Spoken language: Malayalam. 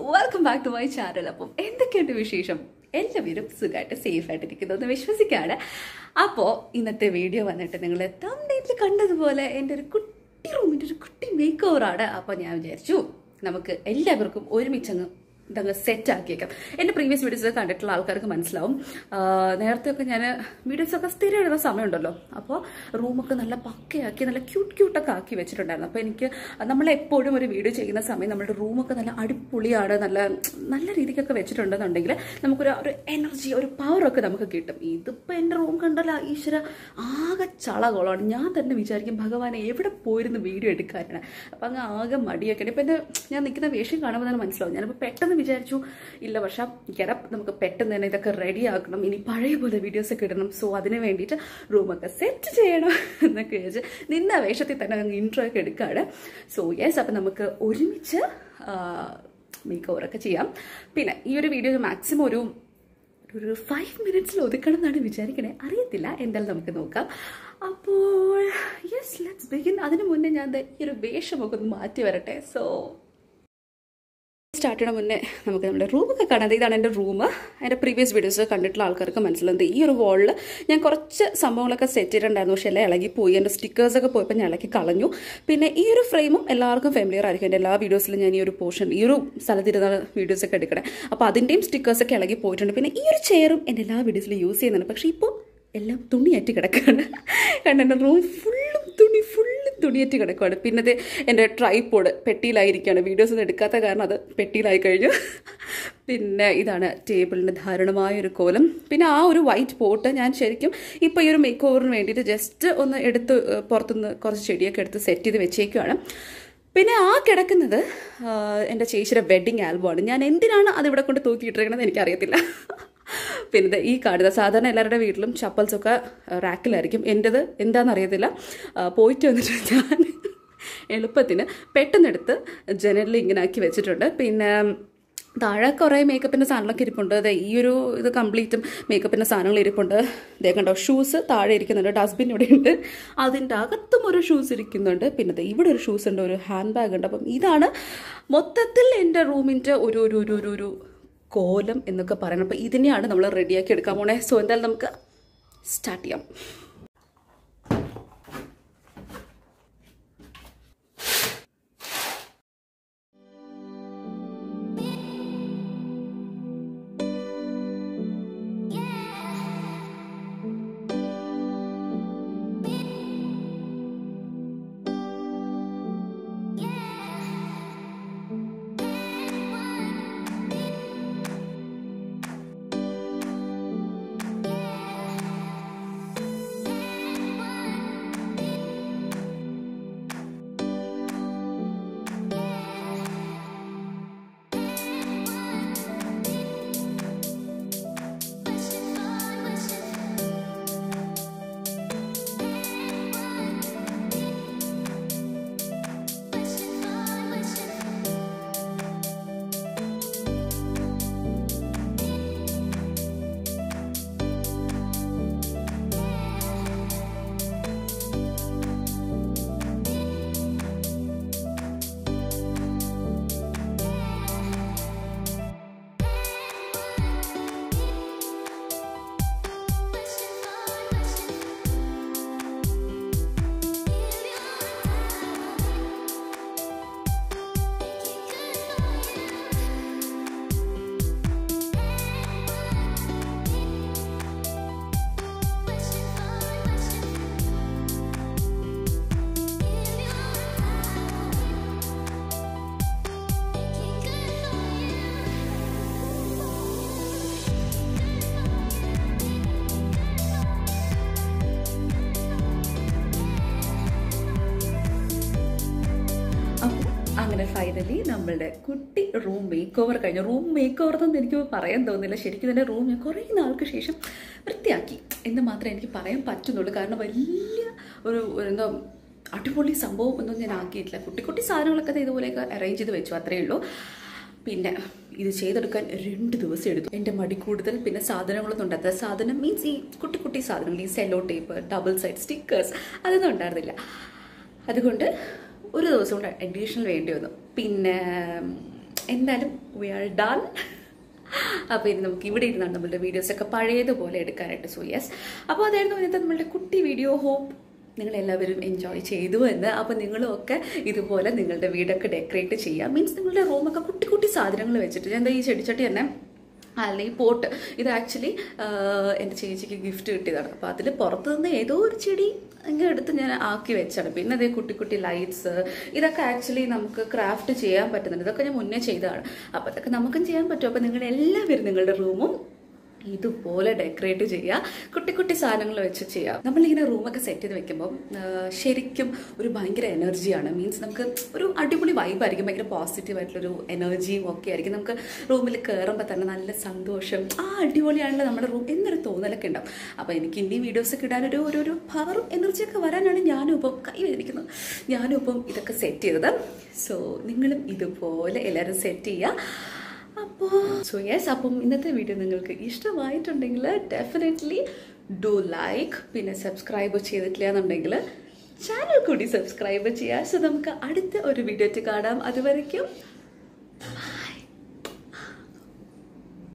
welcome back to my channel appam എന്തൊക്കെയുണ്ട് വിശേഷം എല്ലാവരും സുഖമായിട്ട് സേഫ് ആയിട്ടിരിക്കുന്നു എന്ന് വിശ്വസിക്കാണ് അപ്പോൾ ഇന്നത്തെ വീഡിയോ വന്നിട്ട് നിങ്ങൾ തമിഴിൽ കണ്ടതുപോലെ എൻ്റെ ഒരു കുട്ടി റൂമിൻ്റെ ഒരു കുട്ടി മേക്ക് ഓവറാണ് അപ്പോൾ ഞാൻ വിചാരിച്ചു നമുക്ക് എല്ലാവർക്കും ഒരുമിച്ചങ്ങ് ഇതങ്ങ് സെറ്റ് ആക്കിയേക്കാം എൻ്റെ പ്രീവിയസ് വീഡിയോസ് കണ്ടിട്ടുള്ള ആൾക്കാർക്ക് മനസ്സിലാവും നേരത്തെ ഒക്കെ ഞാൻ വീഡിയോസൊക്കെ സ്ഥിരം എഴുതുന്ന സമയമുണ്ടല്ലോ അപ്പോൾ റൂമൊക്കെ നല്ല പക്കയാക്കി നല്ല ക്യൂട്ട് ക്യൂട്ടൊക്കെ ആക്കി വെച്ചിട്ടുണ്ടായിരുന്നു അപ്പോൾ എനിക്ക് നമ്മളെപ്പോഴും ഒരു വീഡിയോ ചെയ്യുന്ന സമയം നമ്മുടെ റൂമൊക്കെ നല്ല അടിപൊളിയാണ് നല്ല നല്ല രീതിക്കൊക്കെ വെച്ചിട്ടുണ്ടെന്നുണ്ടെങ്കിൽ നമുക്കൊരു ഒരു എനർജി ഒരു പവറൊക്കെ നമുക്ക് കിട്ടും ഇതിപ്പോൾ എൻ്റെ റൂം കണ്ടല്ല ഈശ്വര ആകെ ചളകോളമാണ് ഞാൻ തന്നെ വിചാരിക്കും ഭഗവാനെ എവിടെ പോയിരുന്നു വീഡിയോ എടുക്കാനാണ് അപ്പം അങ്ങ് ആകെ മടിയൊക്കെ ഇപ്പം എൻ്റെ ഞാൻ നിൽക്കുന്ന വേഷം കാണുമ്പോൾ തന്നെ മനസ്സിലാവും ഞാനിപ്പോൾ പെട്ടെന്ന് വിചാരിച്ചു ഇല്ല പക്ഷെ ഗെറപ്പ് നമുക്ക് പെട്ടെന്ന് തന്നെ ഇതൊക്കെ റെഡി ആക്കണം ഇനി പഴയ പോലെ വീഡിയോസ് ഒക്കെ ഇടണം സോ അതിന് വേണ്ടിയിട്ട് റൂമൊക്കെ സെറ്റ് ചെയ്യണം എന്നൊക്കെ വിചാരിച്ച് നിന്ന വേഷത്തിൽ തന്നെ അങ്ങ് ഇൻട്രോ ഒക്കെ എടുക്കുകയാണ് സോ യെസ് അപ്പം നമുക്ക് ഒരുമിച്ച് മേക്ക് ഓവറൊക്കെ ചെയ്യാം പിന്നെ ഈ ഒരു വീഡിയോ മാക്സിമം ഒരു ഒരു ഫൈവ് മിനിറ്റ്സിൽ ഒതുക്കണം എന്നാണ് വിചാരിക്കണേ അറിയത്തില്ല എന്തായാലും നമുക്ക് നോക്കാം അപ്പോൾ യെസ് ലെറ്റ്സ് ബിഗിൻ അതിനു മുന്നേ ഞാൻ ദേ ഈ ഒരു വേഷമൊക്കെ ഒന്ന് മാറ്റി വരട്ടെ സോ സ്റ്റാർട്ട് ചെയ്യണ മുന്നേ നമുക്ക് നമ്മുടെ റൂമൊക്കെ കാണാം ഇതാണ് എൻ്റെ റൂം എൻ്റെ പ്രീവിയസ് വീഡിയോസ് കണ്ടിട്ടുള്ള ആൾക്കാർക്ക് മനസ്സിലാകുന്നത് ഈ ഒരു വാളിൽ ഞാൻ കുറച്ച് സംഭവങ്ങളൊക്കെ സെറ്റ് ചെയ്തിട്ടുണ്ടായിരുന്നു പക്ഷേ എല്ലാം ഇളകിപ്പോയി എൻ്റെ സ്റ്റിക്കേഴ്സൊക്കെ പോയപ്പോൾ ഞാൻ ഇളക്കി കളഞ്ഞു പിന്നെ ഈ ഒരു ഫ്രെയിമും എല്ലാവർക്കും ഫെമിലിയർ ആയിരിക്കും എൻ്റെ എല്ലാ വീഡിയോസിലും ഞാൻ ഈ ഒരു പോർഷൻ ഈ ഒരു സ്ഥലത്തിരുന്ന വീഡിയോസൊക്കെ എടുക്കണേ അപ്പോൾ അതിൻ്റെയും സ്റ്റിക്കേഴ്സൊക്കെ ഇളകി പോയിട്ടുണ്ട് പിന്നെ ഈ ഒരു ചെയറും എൻ്റെ എല്ലാ വീഡിയോസിലും യൂസ് ചെയ്യുന്നുണ്ട് പക്ഷേ ഇപ്പോൾ എല്ലാം തുണിയായിട്ട് കിടക്കുകയാണ് കാരണം എൻ്റെ റൂം ഫുള്ളും തുണി ഫുള്ളും തുണിയായിട്ട് കിടക്കുകയാണ് പിന്നെ അത് എൻ്റെ ട്രൈപ്പോഡ് പെട്ടിയിലായിരിക്കുകയാണ് വീഡിയോസ് ഒന്നും എടുക്കാത്ത കാരണം അത് പെട്ടിയിലായി കഴിഞ്ഞു പിന്നെ ഇതാണ് ടേബിളിൻ്റെ ധാരണമായ ഒരു കോലം പിന്നെ ആ ഒരു വൈറ്റ് പോട്ട് ഞാൻ ശരിക്കും ഇപ്പോൾ ഈ ഒരു മേക്ക് ഓവറിന് വേണ്ടിയിട്ട് ജസ്റ്റ് ഒന്ന് എടുത്ത് പുറത്തുനിന്ന് കുറച്ച് ചെടിയൊക്കെ എടുത്ത് സെറ്റ് ചെയ്ത് വെച്ചേക്കുവാണ് പിന്നെ ആ കിടക്കുന്നത് എൻ്റെ ചേച്ചിയുടെ വെഡ്ഡിങ് ആൽബമാണ് ഞാൻ എന്തിനാണ് അതിവിടെ കൊണ്ട് തൂക്കിയിട്ടിരിക്കണമെന്ന് എനിക്കറിയത്തില്ല പിന്നെ ഈ കാർഡ് സാധാരണ എല്ലാവരുടെ വീട്ടിലും ചപ്പൽസൊക്കെ റാക്കിലായിരിക്കും എൻ്റെത് എന്താണെന്ന് അറിയത്തില്ല പോയിട്ട് വന്നിട്ട് ഞാൻ എളുപ്പത്തിന് പെട്ടെന്നെടുത്ത് ജനലിൽ ഇങ്ങനെ ആക്കി വെച്ചിട്ടുണ്ട് പിന്നെ താഴെ കുറേ മേക്കപ്പിൻ്റെ സാധനങ്ങളൊക്കെ ഇരിപ്പുണ്ട് അതെ ഈ ഒരു ഇത് കംപ്ലീറ്റും മേക്കപ്പിൻ്റെ സാധനങ്ങൾ ഇരിപ്പുണ്ട് ഇതേ കണ്ടോ ഷൂസ് താഴെ ഇരിക്കുന്നുണ്ട് ഡസ്റ്റ്ബിൻ ഇവിടെ ഉണ്ട് അതിൻ്റെ അകത്തും ഒരു ഷൂസ് ഇരിക്കുന്നുണ്ട് പിന്നെ ഇവിടെ ഒരു ഷൂസ് ഉണ്ട് ഒരു ഹാൻഡ് ബാഗ് ഉണ്ട് അപ്പം ഇതാണ് മൊത്തത്തിൽ എൻ്റെ റൂമിൻ്റെ ഒരു ഒരു ഒരു ഒരു ഒരു കോലം എന്നൊക്കെ പറയുന്നത് അപ്പോൾ ഇതിനെയാണ് നമ്മൾ റെഡിയാക്കി എടുക്കാൻ പോണേ സോ എന്തായാലും നമുക്ക് സ്റ്റാർട്ട് ചെയ്യാം അങ്ങനെ ഫൈനലി നമ്മളുടെ കുട്ടി റൂം മേക്ക് ഓവർ കഴിഞ്ഞു റൂം മേക്ക് ഓവർ എന്നൊന്നും എനിക്ക് പറയാൻ തോന്നുന്നില്ല ശരിക്കും തന്നെ റൂം ഞാൻ കുറേ നാൾക്ക് ശേഷം വൃത്തിയാക്കി എന്ന് മാത്രമേ എനിക്ക് പറയാൻ പറ്റുന്നുള്ളൂ കാരണം വലിയ ഒരു ഒരു എന്താ അടിപൊളി സംഭവം ഒന്നും ഞാൻ ആക്കിയിട്ടില്ല കുട്ടി കുട്ടി സാധനങ്ങളൊക്കെ ദേ ഇതുപോലെയൊക്കെ അറേഞ്ച് ചെയ്ത് വെച്ചു അത്രയേ ഉള്ളൂ പിന്നെ ഇത് ചെയ്തെടുക്കാൻ രണ്ട് ദിവസം എടുത്തു എൻ്റെ മടി കൂടുതൽ പിന്നെ സാധനങ്ങളൊന്നും ഉണ്ടാകാത്ത സാധനം മീൻസ് ഈ കുട്ടി കുട്ടി സാധനങ്ങൾ ഈ sellotape double side stickers അതൊന്നും ഉണ്ടായിരുന്നില്ല അതുകൊണ്ട് ഒരു ദിവസം കൊണ്ട് അഡീഷണൽ വേണ്ടി വന്നു പിന്നെ എന്തായാലും വി ആർ ഡൺ അപ്പോൾ ഇനി നമുക്ക് ഇവിടെ ഇരുന്നാണ് നമ്മളുടെ വീഡിയോസൊക്കെ പഴയതുപോലെ എടുക്കാനായിട്ട് സോ യെസ് അപ്പോൾ അതായിരുന്നു ഇന്നത്തെ നമ്മളുടെ കുട്ടി വീഡിയോ ഹോപ്പ് നിങ്ങളെല്ലാവരും എൻജോയ് ചെയ്തു എന്ന് അപ്പോൾ നിങ്ങളും ഒക്കെ ഇതുപോലെ നിങ്ങളുടെ വീടൊക്കെ ഡെക്കറേറ്റ് ചെയ്യുക മീൻസ് നിങ്ങളുടെ റൂമൊക്കെ കുട്ടി കുട്ടി സാധനങ്ങൾ വെച്ചിട്ട് ഞാൻ ദാ ഈ ചെടിച്ചട്ടി തന്നെ അല്ല ഈ പോട്ട് ഇത് ആക്ച്വലി എൻ്റെ ചേച്ചിക്ക് ഗിഫ്റ്റ് കിട്ടിയതാണ് അപ്പോൾ അതിൽ പുറത്ത് നിന്ന് ഏതോ ഒരു ചെടി ഇങ്ങനെ എടുത്ത് ഞാൻ ആക്കി വെച്ചാണ് പിന്നെ അതേ കുട്ടി കുട്ടി ലൈറ്റ്സ് ഇതൊക്കെ ആക്ച്വലി നമുക്ക് ക്രാഫ്റ്റ് ചെയ്യാൻ പറ്റുന്നുണ്ട് ഇതൊക്കെ ഞാൻ മുന്നേ ചെയ്തതാണ് അപ്പോൾ അതൊക്കെ നമുക്കും ചെയ്യാൻ പറ്റും അപ്പോൾ നിങ്ങൾ എല്ലാവരും നിങ്ങളുടെ റൂമും ഇതുപോലെ ഡെക്കറേറ്റ് ചെയ്യുക കുട്ടി കുട്ടി സാധനങ്ങൾ വെച്ച് ചെയ്യാം നമ്മളിങ്ങനെ റൂമൊക്കെ സെറ്റ് ചെയ്ത് വെക്കുമ്പോൾ ശരിക്കും ഒരു ഭയങ്കര എനർജിയാണ് മീൻസ് നമുക്ക് ഒരു അടിപൊളി വൈബായിരിക്കും ഭയങ്കര പോസിറ്റീവ് ആയിട്ടുള്ളൊരു എനർജിയും ഒക്കെ ആയിരിക്കും നമുക്ക് റൂമിൽ കയറുമ്പോൾ തന്നെ നല്ല സന്തോഷം ആ അടിപൊളിയാണല്ലോ നമ്മുടെ റൂം എന്നൊരു തോന്നലൊക്കെ ഉണ്ടാവും അപ്പോൾ എനിക്ക് ഇനി വീഡിയോസൊക്കെ ഇടാനൊരു ഒരു ഒരു പവറും എനർജിയൊക്കെ വരാനാണ് ഞാനും ഇപ്പം കൈ വേദനിക്കുന്നത് ഞാനും ഇപ്പം ഇതൊക്കെ സെറ്റ് ചെയ്തത് സോ നിങ്ങളും ഇതുപോലെ എല്ലാവരും സെറ്റ് ചെയ്യുക അപ്പോൾ സോ യെസ് അപ്പം ഇന്നത്തെ വീഡിയോ നിങ്ങൾക്ക് ഇഷ്ടമായിട്ടുണ്ടെങ്കിൽ ഡെഫിനറ്റ്ലി ഡു ലൈക്ക് പിന്നെ സബ്സ്ക്രൈബ് ചെയ്തിട്ടില്ല എന്നുണ്ടെങ്കിൽ ചാനൽ കൂടി സബ്സ്ക്രൈബ് ചെയ്യുക സോ നമുക്ക് അടുത്ത ഒരു വീഡിയോ കാണാം അതുവരയ്ക്കും